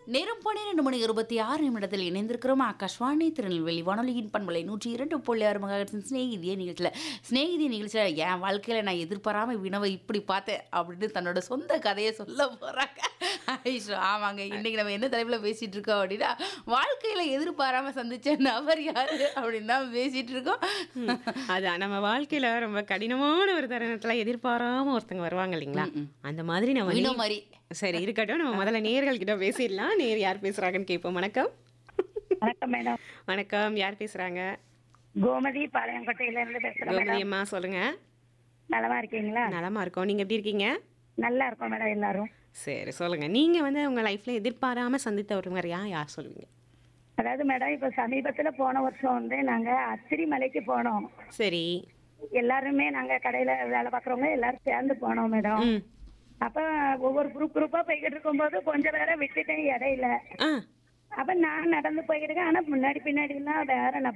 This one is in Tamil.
நேரம் பன்னிரண்டு மணி இருபத்தி ஆறு நிமிடத்தில் இணைந்திருக்கிறோம் ஆகாஷ்வாணி திருநெல்வேலி வானொலியின் பண்பலை நூற்றி இரண்டு புள்ளி ஆறு மகாகட்சின் ஸ்நேகிதிய நிகழ்ச்சியில் ஸ்நேகிதிய நிகழ்ச்சியில் என் வாழ்க்கையில் நான் எதிர்பாராம வினவை இப்படி பார்த்தேன் அப்படின்னு தன்னோட சொந்த கதையை சொல்ல போகிறாங்க ஐஷோ ஆமாங்க இன்னைக்கு நம்ம என்ன தலைப்பில் பேசிட்டு இருக்கோம் அப்படின்னா வாழ்க்கையில் எதிர்பாராம சந்திச்ச நபர் யாரு அப்படின்னு தான் பேசிட்டு இருக்கோம் அதான் நம்ம வாழ்க்கையில ரொம்ப கடினமான ஒரு தருணத்துல எதிர்பாராம ஒருத்தங்க வருவாங்க இல்லைங்களா அந்த மாதிரி நம்ம வினோ நே- மாதிரி சரி இருக்கட்டும் நம்ம முதல்ல நேர்கள் கிட்ட பேசிடலாம் நேர் யார் பேசுறாங்கன்னு கேட்போம் வணக்கம் வணக்கம் மேடம் வணக்கம் யார் பேசுறாங்க கோமதி பாளையங்கோட்டையில இருந்து பேசுறேன் கோமதி மேடம் அம்மா சொல்லுங்க நலமா இருக்கீங்களா நலமா இருக்கோம் நீங்க எப்படி இருக்கீங்க நல்லா இருக்கோம் மேடம் எல்லாரும் சரி சொல்லுங்க நீங்க வந்து உங்க லைஃப்ல எதிர்பாராம சந்தித்த ஒருவர் யார் யார் சொல்லுவீங்க அதாவது மேடம் இப்ப சமீபத்துல போன வருஷம் வந்து நாங்க அத்திரி மலைக்கு போனோம் சரி எல்லாருமே நாங்க கடையில வேலை பார்க்கறவங்க எல்லாரும் சேர்ந்து போனோம் மேடம் ம் அப்ப ஒவ்வொரு குரூப் குரூப்பா போய்கிட்டு இருக்கும்போது கொஞ்சம் பேரை விட்டுட்டேன் இடையில ஆ அப்ப நான் நடந்து போய்கிட்டு இருக்கேன் ஆனா முன்னாடி பின்னாடி எல்லாம் வேற நபர்